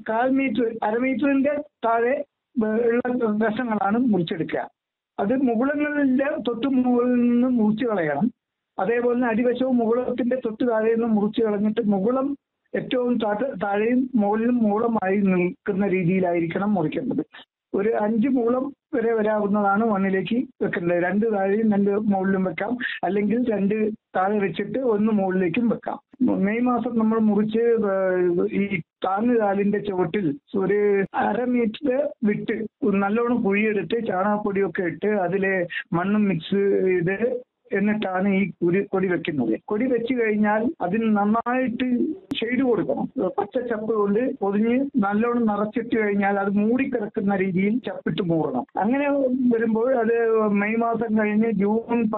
കാൽ മീറ്റർ അരമീറ്ററിന്റെ താഴെ വേ- ഉള്ള കഷ്ണങ്ങളാണ് മുറിച്ചെടുക്കുക അത് മുകുളങ്ങളിലെ തൊട്ട് മുകളിൽ നിന്ന് മുറിച്ച് കളയണം അതേപോലെ തന്നെ അടിവശവും മുകുളത്തിന്റെ തൊട്ട് താഴെ നിന്ന് മുറിച്ച് കളഞ്ഞിട്ട് മുകുളം ഏറ്റവും താഴെ- താഴെയും മുകളിലും മുകുളമായി നിൽക്കുന്ന രീതിയിലായിരിക്കണം മുറിക്കേണ്ടത് ഒരു അഞ്ച് മുകുളം വരെ വരാവുന്നതാണ് മണ്ണിലേക്ക് വെക്കേണ്ടത് രണ്ട് താഴെയും രണ്ട് മുകളിലും വെക്കാം അല്ലെങ്കിൽ രണ്ട് താഴെ വെച്ചിട്ട് ഒന്ന് മുകളിലേക്കും വെക്കാം മെയ് മാസം നമ്മൾ മുറിച്ച് ഏഹ് ഈ താങ്ങുകാലിന്റെ ചുവട്ടിൽ ഒരു അര മീറ്റർ വിട്ട് നല്ലോണം കുഴിയെടുത്ത് ചാണകപ്പൊടിയൊക്കെ ഇട്ട് അതിലെ മണ്ണും മിക്സ് ചെയ്ത് എന്നിട്ടാണ് ഈ കുരി കൊടി വെക്കുന്നത് കൊടി വെച്ച് കഴിഞ്ഞാൽ അതിന് നന്നായിട്ട് ഷെയ്ഡ് കൊടുക്കണം പച്ച ചപ്പ് കൊണ്ട് പൊതിഞ്ഞ് നല്ലോണം നിറച്ചിട്ട് കഴിഞ്ഞാൽ അത് മൂടിക്കിടക്കുന്ന രീതിയിൽ ചപ്പിട്ട് മൂടണം അങ്ങനെ വരുമ്പോൾ അത് മെയ് മാസം കഴിഞ്ഞ് ജൂൺ